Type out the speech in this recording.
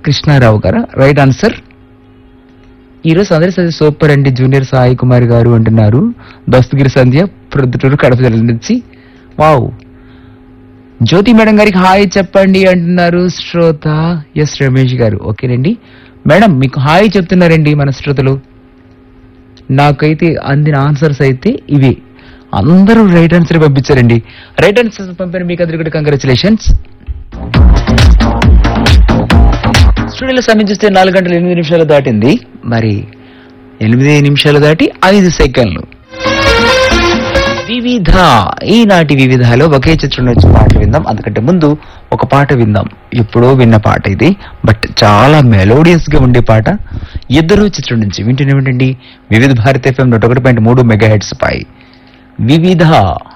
కృష్ణారావు గారా right answer ఈరోజు అందరి సంధ్య సూపర్ అండి జూనియర్ సాయి కుమార్ గారు అంటున్నారు దస్తగిరి సంధ్య ప్రొద్దుటూరు కడప జిల్లా నుంచి వావ్ జ్యోతి మేడం గారికి హాయ్ చెప్పండి అంటున్నారు శ్రోత ఎస్ రమేష్ గారు ఓకేనండి మేడం మీకు హాయ్ చెప్తున్నారండి మన శ్రోతలు నాకైతే అందిన ఆన్సర్స్ అయితే ఇవి అందరూ రైట్ ఆన్సర్ పంపించారండి రైట్ ఆన్సర్ పంపిన మీకు అందరికీ కూడా కంగ్రాచులేషన్స్ స్టూడియోలో సమయం చూస్తే నాలుగు గంటల ఎనిమిది నిమిషాలు దాటింది మరి ఎనిమిది నిమిషాలు దాటి ఐదు సెకండ్లు వివిధ ఈనాటి వివిధలో ఒకే చిత్రం నుంచి పాటలు విందాం అందుకంటే ముందు ఒక పాట విందాం ఎప్పుడో విన్న పాట ఇది బట్ చాలా మెలోడియస్ గా ఉండే పాట ఇద్దరు చిత్రం నుంచి వింటూనే ఉండండి వివిధ భారత ఎఫ్ఎం నూట ఒకటి పాయింట్ మూడు మెగా హెడ్స్ పై వివిధ